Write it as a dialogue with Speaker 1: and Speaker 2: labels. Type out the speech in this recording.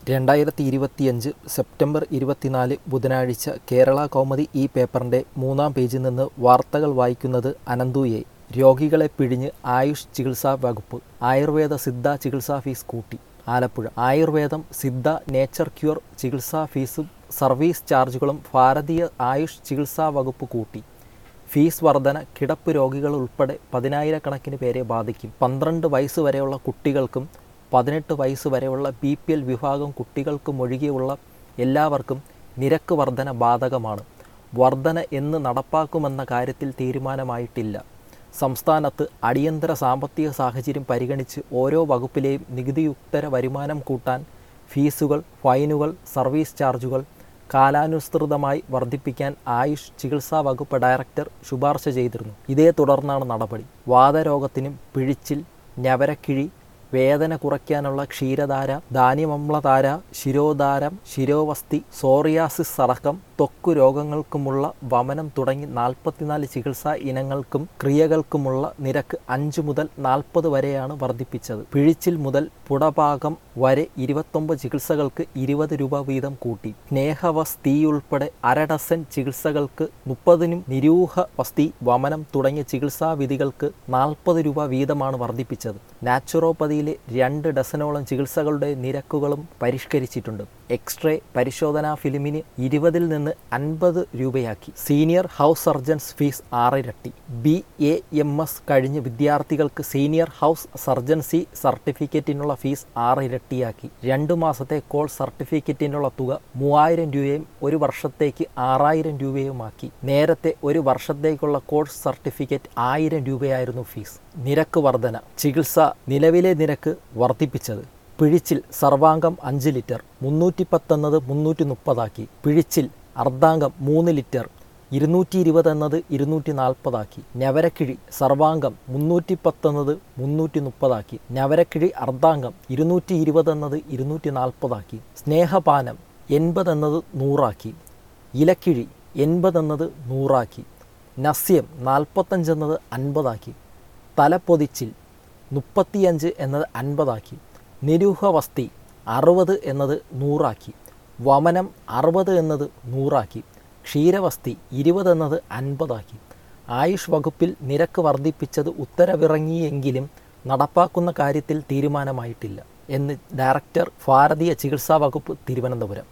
Speaker 1: രണ്ടായിരത്തി ഇരുപത്തിയഞ്ച് സെപ്റ്റംബർ ഇരുപത്തിനാല് ബുധനാഴ്ച കേരള കൗമുദി ഈ പേപ്പറിൻ്റെ മൂന്നാം പേജിൽ നിന്ന് വാർത്തകൾ വായിക്കുന്നത് അനന്തു എ രോഗികളെ പിഴിഞ്ഞ് ആയുഷ് ചികിത്സാ വകുപ്പ് ആയുർവേദ സിദ്ധ ചികിത്സാ ഫീസ് കൂട്ടി ആലപ്പുഴ ആയുർവേദം സിദ്ധ നേച്ചർ ക്യൂർ ചികിത്സാ ഫീസും സർവീസ് ചാർജുകളും ഭാരതീയ ആയുഷ് ചികിത്സാ വകുപ്പ് കൂട്ടി ഫീസ് വർധന കിടപ്പ് രോഗികൾ ഉൾപ്പെടെ പതിനായിരക്കണക്കിന് പേരെ ബാധിക്കും പന്ത്രണ്ട് വയസ്സ് വരെയുള്ള കുട്ടികൾക്കും പതിനെട്ട് വയസ്സ് വരെയുള്ള ബി പി എൽ വിഭാഗം കുട്ടികൾക്കും ഒഴികെയുള്ള എല്ലാവർക്കും നിരക്ക് വർധന ബാധകമാണ് വർധന എന്ന് നടപ്പാക്കുമെന്ന കാര്യത്തിൽ തീരുമാനമായിട്ടില്ല സംസ്ഥാനത്ത് അടിയന്തര സാമ്പത്തിക സാഹചര്യം പരിഗണിച്ച് ഓരോ വകുപ്പിലെയും നികുതിയുക്തര വരുമാനം കൂട്ടാൻ ഫീസുകൾ ഫൈനുകൾ സർവീസ് ചാർജുകൾ കാലാനുസൃതമായി വർദ്ധിപ്പിക്കാൻ ആയുഷ് ചികിത്സാ വകുപ്പ് ഡയറക്ടർ ശുപാർശ ചെയ്തിരുന്നു ഇതേ തുടർന്നാണ് നടപടി വാതരോഗത്തിനും പിഴിച്ചിൽ ഞവരക്കിഴി വേദന കുറയ്ക്കാനുള്ള ക്ഷീരധാര ധാന്യമമ്ലധാര ശിരോധാരം ശിരോവസ്തി സോറിയാസിസ് അടക്കം ത്വക്കു രോഗങ്ങൾക്കുമുള്ള വമനം തുടങ്ങി നാൽപ്പത്തിനാല് ചികിത്സാ ഇനങ്ങൾക്കും ക്രിയകൾക്കുമുള്ള നിരക്ക് അഞ്ച് മുതൽ നാൽപ്പത് വരെയാണ് വർദ്ധിപ്പിച്ചത് പിഴിച്ചിൽ മുതൽ പുടഭാഗം വരെ ഇരുപത്തൊമ്പത് ചികിത്സകൾക്ക് ഇരുപത് രൂപ വീതം കൂട്ടി സ്നേഹവസ്തി ഉൾപ്പെടെ അര ഡസൻ ചികിത്സകൾക്ക് മുപ്പതിനും നിരൂഹ വസ്തി വമനം തുടങ്ങിയ ചികിത്സാ വിധികൾക്ക് നാൽപ്പത് രൂപ വീതമാണ് വർദ്ധിപ്പിച്ചത് നാച്ചുറോപ്പതിയിലെ രണ്ട് ഡസനോളം ചികിത്സകളുടെ നിരക്കുകളും പരിഷ്കരിച്ചിട്ടുണ്ട് എക്സ്റേ പരിശോധനാ ഫിലിമിന് ഇരുപതിൽ നിന്ന് അൻപത് രൂപയാക്കി സീനിയർ ഹൗസ് സർജൻസ് ഫീസ് ആറിരട്ടി ബി എ എം എസ് കഴിഞ്ഞ് വിദ്യാർത്ഥികൾക്ക് സീനിയർ ഹൗസ് സർജൻസി സർട്ടിഫിക്കറ്റിനുള്ള ഫീസ് ആറിരട്ടിയാക്കി രണ്ടു മാസത്തെ കോഴ്സ് സർട്ടിഫിക്കറ്റിനുള്ള തുക മൂവായിരം രൂപയും ഒരു വർഷത്തേക്ക് ആറായിരം രൂപയുമാക്കി നേരത്തെ ഒരു വർഷത്തേക്കുള്ള കോഴ്സ് സർട്ടിഫിക്കറ്റ് ആയിരം രൂപയായിരുന്നു ഫീസ് നിരക്ക് വർധന ചികിത്സ നിലവിലെ നിരക്ക് വർദ്ധിപ്പിച്ചത് പിഴിച്ചിൽ സർവാംഗം അഞ്ച് ലിറ്റർ മുന്നൂറ്റി പത്തെന്നത് മുന്നൂറ്റി മുപ്പതാക്കി പിഴിച്ചിൽ അർദ്ധാംഗം മൂന്ന് ലിറ്റർ ഇരുന്നൂറ്റി ഇരുപത് എന്നത് ഇരുന്നൂറ്റി നാൽപ്പതാക്കി നവരക്കിഴി സർവാംഗം മുന്നൂറ്റി പത്തെന്നത് മുന്നൂറ്റി മുപ്പതാക്കി നവരക്കിഴി അർദ്ധാംഗം ഇരുന്നൂറ്റി ഇരുപത് എന്നത് ഇരുന്നൂറ്റി നാൽപ്പതാക്കി സ്നേഹപാനം എൺപത് എന്നത് നൂറാക്കി ഇലക്കിഴി എൺപത് എന്നത് നൂറാക്കി നസ്യം നാൽപ്പത്തഞ്ച് എന്നത് അൻപതാക്കി തലപ്പൊതിച്ചിൽ മുപ്പത്തിയഞ്ച് എന്നത് അൻപതാക്കി നിരൂഹവസ്തി അറുപത് എന്നത് നൂറാക്കി വമനം അറുപത് എന്നത് നൂറാക്കി ക്ഷീരവസ്തി ഇരുപത് എന്നത് അൻപതാക്കി ആയുഷ് വകുപ്പിൽ നിരക്ക് വർദ്ധിപ്പിച്ചത് ഉത്തരവിറങ്ങിയെങ്കിലും നടപ്പാക്കുന്ന കാര്യത്തിൽ തീരുമാനമായിട്ടില്ല എന്ന് ഡയറക്ടർ ഭാരതീയ ചികിത്സാ വകുപ്പ് തിരുവനന്തപുരം